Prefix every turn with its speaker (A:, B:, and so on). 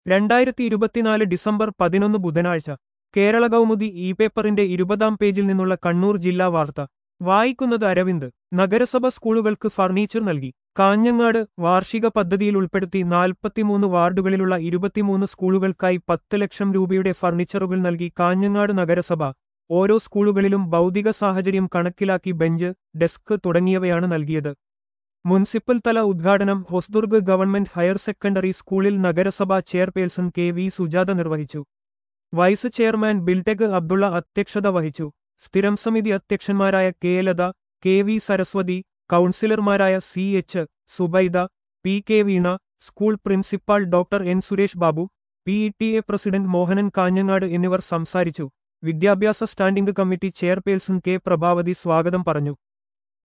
A: രണ്ടായിരത്തി ഇരുപത്തിനാല് ഡിസംബർ പതിനൊന്ന് ബുധനാഴ്ച കേരള കൗമുദി ഇ പേപ്പറിന്റെ ഇരുപതാം പേജിൽ നിന്നുള്ള കണ്ണൂർ ജില്ലാ വാർത്ത വായിക്കുന്നത് അരവിന്ദ് നഗരസഭ സ്കൂളുകൾക്ക് ഫർണിച്ചർ നൽകി കാഞ്ഞങ്ങാട് വാർഷിക പദ്ധതിയിൽ ഉൾപ്പെടുത്തി നാൽപ്പത്തിമൂന്ന് വാർഡുകളിലുള്ള ഇരുപത്തിമൂന്ന് സ്കൂളുകൾക്കായി പത്ത് ലക്ഷം രൂപയുടെ ഫർണിച്ചറുകൾ നൽകി കാഞ്ഞങ്ങാട് നഗരസഭ ഓരോ സ്കൂളുകളിലും ഭൗതിക സാഹചര്യം കണക്കിലാക്കി ബെഞ്ച് ഡെസ്ക് തുടങ്ങിയവയാണ് നൽകിയത് മുനിസിപ്പൽ തല ഉദ്ഘാടനം ഹൊസ്ദുർഗ് ഗവൺമെന്റ് ഹയർ സെക്കൻഡറി സ്കൂളിൽ നഗരസഭാ ചെയർപേഴ്സൺ കെ വി സുജാത നിർവഹിച്ചു വൈസ് ചെയർമാൻ ബിൽടെക് അബ്ദുള്ള അധ്യക്ഷത വഹിച്ചു സ്ഥിരം സമിതി അധ്യക്ഷന്മാരായ K Latha K V Saraswathi കൗൺസിലർമാരായ C H Subaida P K Veena school principal doctor N Suresh Babu P E T A president Mohanan Kanhangad എന്നിവർ സംസാരിച്ചു വിദ്യാഭ്യാസ standing committee chairperson K Prabhavathi സ്വാഗതം പറഞ്ഞു